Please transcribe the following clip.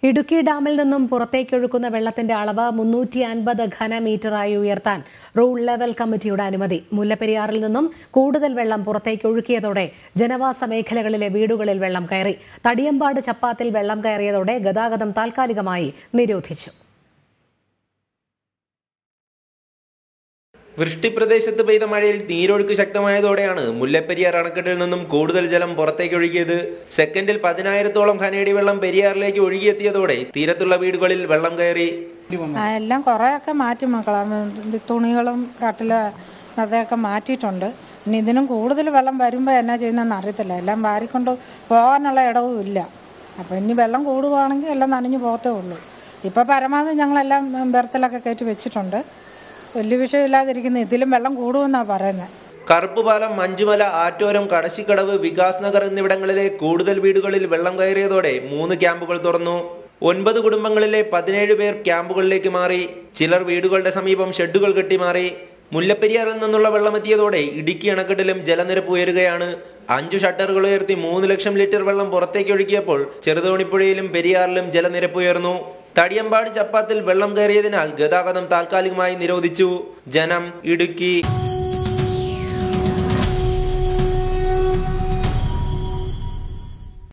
ഇടുക്കി ഡാമിൽ നിന്നും പുറത്തേക്കൊഴുക്കുന്ന വെള്ളത്തിന്റെ അളവ് മുന്നൂറ്റി അൻപത് ഘനമീറ്ററായി ഉയർത്താൻ റൂൾ ലെവൽ കമ്മിറ്റിയുടെ അനുമതി മുല്ലപ്പെരിയാറിൽ നിന്നും കൂടുതൽ വെള്ളം പുറത്തേക്കൊഴുക്കിയതോടെ ജനവാസ മേഖലകളിലെ വീടുകളിൽ വെള്ളം കയറി തടിയമ്പാട് ചപ്പാത്തിൽ വെള്ളം കയറിയതോടെ ഗതാഗതം താൽക്കാലികമായി നിരോധിച്ചു വൃഷ്ടിപ്രദേശത്ത് പെയ്ത മഴയിൽ നീരൊഴുക്ക് ശക്തമായതോടെയാണ് മുല്ലപ്പെരിയാർ അണക്കെട്ടിൽ നിന്നും കൂടുതൽ ജലം പുറത്തേക്ക് ഒഴുകിയത് സെക്കൻഡിൽ പതിനായിരത്തോളം ഖനയടി വെള്ളം പെരിയാറിലേക്ക് ഒഴുകിയെത്തിയതോടെ തീരത്തുള്ള വീടുകളിൽ വെള്ളം കയറി ആ, എല്ലാം കുറേയൊക്കെ മാറ്റി മക്കളെ തുണികളും കട്ടില് അതൊക്കെ മാറ്റിയിട്ടുണ്ട് ഇനി ഇതിനും കൂടുതൽ വെള്ളം വരുമ്പോൾ എന്നാ ചെയ്യുന്നതെന്ന് അറിയത്തില്ല എല്ലാം വാരിക്കൊണ്ട് പോകാനുള്ള ഇടവും ഇല്ല അപ്പോൾ ഇനി വെള്ളം കൂടുകയാണെങ്കിൽ എല്ലാം നനഞ്ഞു പോകത്തേ ഉള്ളൂ ഇപ്പോൾ പരമാവധി ഞങ്ങളെല്ലാം ബെർത്തിലൊക്കെ കയറ്റി വെച്ചിട്ടുണ്ട് വലിയ വിഷയമില്ലാതിരിക്കുന്നു ഇതിലും വെള്ളം കൂടുമെന്നാണ് പറയുന്നത് കറുപ്പുപാലം മഞ്ചുമല ആറ്റോരം കടശിക്കടവ് വികാസ് നഗർ എന്നിവിടങ്ങളിലെ കൂടുതൽ വീടുകളിൽ വെള്ളം കയറിയതോടെ മൂന്ന് ക്യാമ്പുകൾ തുറന്നു ഒൻപത് കുടുംബങ്ങളിലെ പതിനേഴ് പേർ ക്യാമ്പുകളിലേക്ക് മാറി ചിലർ വീടുകളുടെ സമീപം ഷെഡുകൾ കെട്ടി മാറി മുല്ലപ്പെരിയാറിൽ നിന്നുള്ള വെള്ളമെത്തിയതോടെ ഇടുക്കി അണക്കെട്ടിലും ജലനിരപ്പ് ഉയരുകയാണ് അഞ്ചു ഷട്ടറുകൾ ഉയർത്തി മൂന്ന് ലക്ഷം ലിറ്റർ വെള്ളം പുറത്തേക്ക് ഒഴുക്കിയപ്പോൾ ചെറുതോണിപ്പുഴയിലും പെരിയാറിലും ജലനിരപ്പ് ഉയർന്നു തടിയമ്പാട് ചപ്പാത്തിൽ വെള്ളം കയറിയതിനാൽ ഗതാഗതം താൽക്കാലികമായി നിരോധിച്ചു ജനം ഇടുക്കി